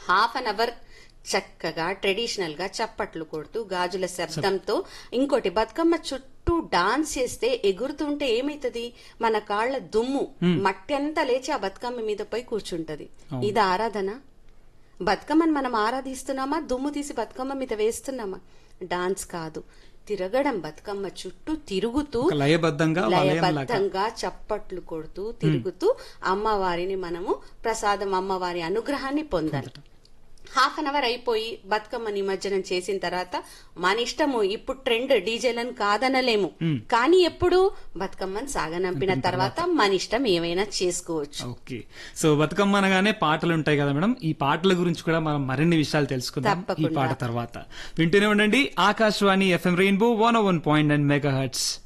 Half an hour చక్కగా traditional గా చప్పట్లు కొడుతూ గాజుల శబ్దంతో ఇంకోటి బతుకమ్మ చుట్టూ డాన్స్ చేస్తే ఎగురుతుంటే ఏమైతది మన కాళ్ళ దుమ్ము మట్టి అంతా లేచి ఆ బతుకమ్మ మీద పోయి కూర్చుంటది ఇది ఆరాధన బతుకమ్మని మనం ఆరాధిస్తున్నామా దుమ్ము తీసి బతుకమ్మ మీద వేస్తున్నామా డాన్స్ కాదు తిరగడం బతుకమ్మ చుట్టూ తిరుగుతూ ఒక లయబద్ధంగా వలయం లాగా లయబద్ధంగా చప్పట్లు కొడుతూ తిరుగుతూ అమ్మవారిని మనము ప్రసాదం అమ్మవారి అనుగ్రహాన్ని పొందాలి హాఫ్ అన్ అవర్ అయిపోయి బతుకమ్మ నిమజ్జనం చేసిన తర్వాత మన ఇష్టము ఇప్పుడు ట్రెండ్ డీజేలను కాదనలేము కానీ ఎప్పుడు బతుకమ్మని సాగనంపిన తర్వాత మన ఇష్టం ఏమైనా చేసుకోవచ్చు ఓకే సో బతుకమ్మ అనగానే పాటలు ఉంటాయి కదా మేడం ఈ పాటల గురించి కూడా మనం మరిన్ని విషయాలు తెలుసుకుందాం ఈ తప్పకుండా. పాట తర్వాత వింటూనే ఉండండి Akashvani FM rainbow one one point nine mega hurts